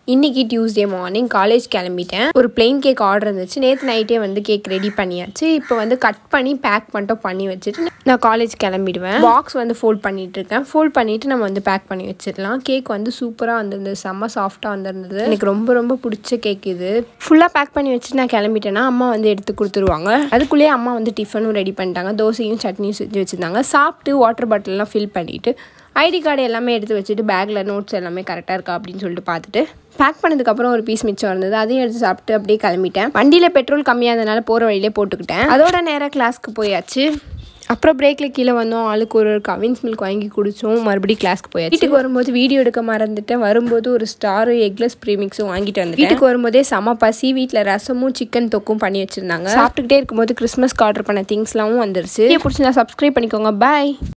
இன்னைக்கு Tuesday morning college கிளம்பிட்டேன் ஒரு பிளெயின் கேக் ஆர்டர் இருந்துச்சு நேற்று நைட்டே வந்து கேக் ரெடி பண்ணியாச்சு இப்போ வந்து கட் பண்ணி பேக் மட்டும் பண்ணி வச்சுட்டு நான் காலேஜ் கிளம்பிடுவேன் பாக்ஸ் வந்து ஃபோல்ட் பண்ணிட்டு இருக்கேன் ஃபோல்ட் பண்ணிட்டு நம்ம வந்து பேக் பண்ணி வச்சிடலாம் கேக் வந்து சூப்பராக வந்திருந்தது செம்ம சாஃப்டாக வந்திருந்தது எனக்கு ரொம்ப ரொம்ப பிடிச்ச கேக் இது ஃபுல்லாக பேக் பண்ணி வச்சுட்டு நான் கிளம்பிட்டேன்னா அம்மா வந்து எடுத்து கொடுத்துருவாங்க அதுக்குள்ளேயே அம்மா வந்து டிஃபனும் ரெடி பண்ணிட்டாங்க தோசையும் சட்னியும் செஞ்சு வச்சுருந்தாங்க சாப்பிட்டு வாட்டர் பாட்டில்லாம் ஃபில் பண்ணிவிட்டு ஐடி கார்டு எல்லாமே எடுத்து வச்சுட்டு பேக்கில் நோட்ஸ் எல்லாமே கரெக்டாக இருக்கா அப்படின்னு சொல்லிட்டு பார்த்துட்டு பேக் பண்ணதுக்கப்புறம் ஒரு பீஸ் மிச்சம் இருந்தது அதையும் எடுத்து சாப்பிட்டு அப்படியே கிளம்பிட்டேன் வண்டியில் பெட்ரோல் கம்மியாக இருந்தனால போகிற வழியிலே போட்டுக்கிட்டேன் அதோட நேராக கிளாஸ்க்கு போயாச்சு அப்புறம் பிரேக்கில் கீழே வந்தோம் ஆளுக்கு ஒரு கவின்ஸ் மில்க் வாங்கி குடித்தோம் மறுபடியும் கிளாஸ்க்கு போயாச்சு வீட்டுக்கு வரும்போது வீடியோ எடுக்க மறந்துட்டேன் வரும்போது ஒரு ஸ்டார் எக்லெஸ் ப்ரீமிக்ஸும் வாங்கிட்டு வந்தேன் வீட்டுக்கு வரும்போதே செம பசி வீட்டில் ரசமும் சிக்கன் தொக்கும் பண்ணி வச்சுருந்தாங்க சாப்பிட்டுக்கிட்டே இருக்கும்போது கிறிஸ்மஸ்க்கு ஆர்டர் பண்ண திங்ஸ்லாம் வந்துருச்சு பிடிச்சி நான் சப்ஸ்கிரைப் பண்ணிக்கோங்க பாய்